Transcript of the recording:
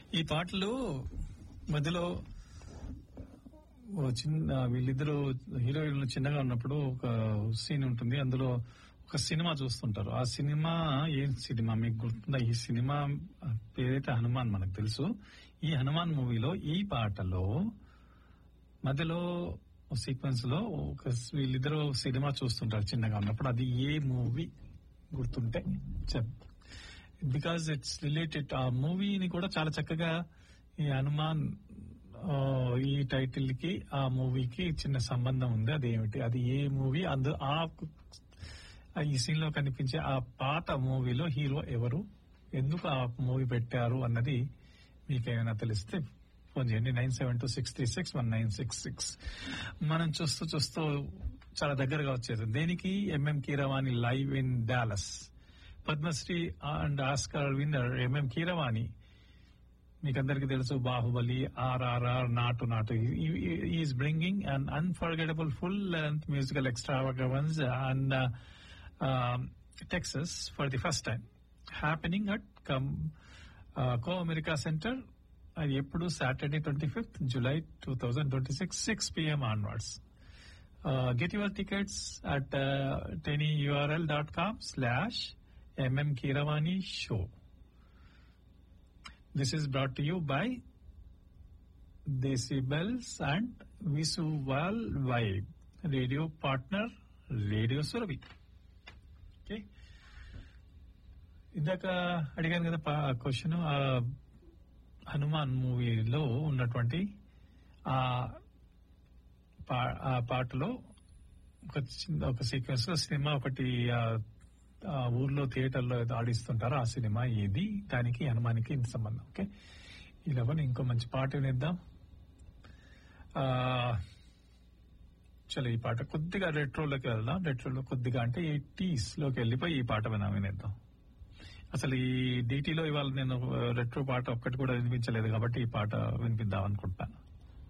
ఈ పాటలు మధ్యలో ఓ చిన్న వీళ్ళిద్దరు హీరోయిన్లు చిన్నగా ఉన్నప్పుడు ఒక సీన్ ఉంటుంది అందులో ఒక సినిమా చూస్తుంటారు ఆ సినిమా ఏం సినిమా మీకు గుర్తుందా ఈ సినిమా పేరైతే హనుమాన్ మనకు తెలుసు ఈ హనుమాన్ మూవీలో ఈ పాటలో మధ్యలో సీక్వెన్స్ లో ఒక వీళ్ళిద్దరు సినిమా చూస్తుంటారు చిన్నగా ఉన్నప్పుడు అది ఏ మూవీ గుర్తుంటే చెప్ బికాజ్ ఇట్స్ రిలేటెడ్ ఆ మూవీని కూడా చాలా చక్కగా ఈ హనుమాన్ ఆ, ఈ టైటిల్ కి ఆ మూవీకి చిన్న సంబంధం ఉంది అదేమిటి అది ఏ మూవీ అందు ఆ ఆ ఈ సీన్ లో కనిపించే ఆ పాత మూవీలో హీరో ఎవరు ఎందుకు ఆ మూవీ పెట్టారు అన్నది మీకేమైనా తెలిస్తే ఫోన్ చేయండి nine seven two six three six one nine six six మనం చూస్తూ చూస్తూ చాలా దగ్గరగా వచ్చేది దేనికి M M Keeravani live in Dallas Padmashri and Oscar winner M M Keeravani మీకందరికి తెలుసు Baahubali RRR Naatu Naatu is bringing un unforgettable full length musical extravaganza and Texas for the first time happening at Comerica center అది ఎప్పుడు Saturday twenty fifth July two thousand twenty six six PM onwards get your tickets at tinyurl dot com slash M M Keeravani show This is brought to you by Decibels and Visual Vibe, radio partner Radio Surabhi. Okay ఇందాక అడిగాను కదా question Hanuman మూవీలో ఉన్నటువంటి ఆ పా- ఆ పాటలో ఒక చిన్న ఒక సీక్వెన్స్ లో సినిమా ఒకటి ఆ, ఆ ఊర్లో థియేటర్లో ఏదో ఆడిస్తుంటారు ఆ సినిమా ఏది దానికి హనుమానికి ఇంత సంబంధం ఓకే ఇలా ఇంకో మంచి పాట వినిద్దాం ఆ, చలో ఈ పాట కొద్దిగా రెట్రోలోకి వెళ్దాం రెట్రోలో కొద్దిగా అంటే ఎయిటీస్ లోకి వెళ్ళిపోయి ఈ పాట వినా వినేద్దాం అసలు ఈ డీటీలో ఇవాళ నేను రెట్రో పాట ఒక్కటి కూడా వినిపించలేదు కాబట్టి ఈ పాట వినిపిద్దాం అనుకుంటున్నాను